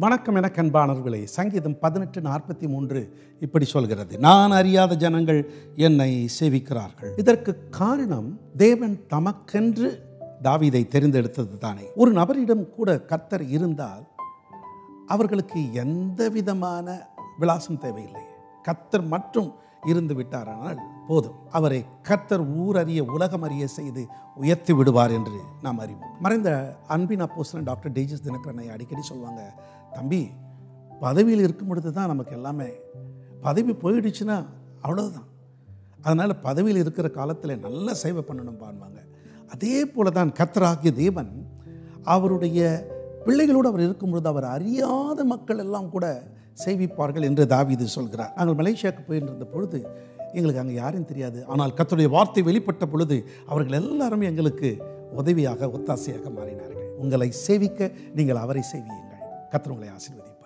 வணக்கம் என கண்பானவர்களே சங்கீதம் பதினெட்டு நாற்பத்தி மூன்று இப்படி சொல்கிறது நான் அறியாத ஜனங்கள் என்னை சேவிக்கிறார்கள் இதற்கு காரணம் தேவன் தமக்கென்று தாவீதை தெரிந்தெடுத்தது தானே ஒரு நபரிடம் கூட கர்த்தர் இருந்தால் அவர்களுக்கு எந்த விதமான விலாசம் தேவையில்லை கர்த்தர் மட்டும் இருந்து விட்டாரானால் போதும் அவரை கர்த்தர் ஊரறிய உலகம் அறிய செய்து உயர்த்தி விடுவார் என்று நாம் அறிவோம் மறைந்த அன்பின் அப்போஸ்தலன் டாக்டர் டேஜஸ் தினகரனை அடிக்கடி சொல்லுவாங்க தம்பி பதவியில் இருக்கும் பொழுது தான் நமக்கு எல்லாமே பதவி போயிடுச்சுன்னா அவ்வளவுதான் அதனால் பதவியில் இருக்கிற காலத்தில் நல்ல சேவை பண்ணணும் பாருவாங்க அதே போல தான் கர்த்தராகிய தேவன் அவருடைய பிள்ளைகளோடு அவர் இருக்கும்பொழுது அவர் அறியாத மக்கள் எல்லாம் கூட சேவிப்பார்கள் என்று தாவீது சொல்கிறார் நாங்கள் மலேசியாவுக்கு போயிருந்த பொழுது எங்களுக்கு அங்கே யாரும் தெரியாது ஆனால் கர்த்தருடைய வார்த்தை வெளிப்பட்ட பொழுது அவர்கள் எல்லாருமே எங்களுக்கு உதவியாக ஒத்தாசையாக மாறினார்கள் உங்களை சேவிக்க நீங்கள் அவரை சேவியுங்கள் கர்த்தர் உங்களை ஆசீர்வதிப்பார்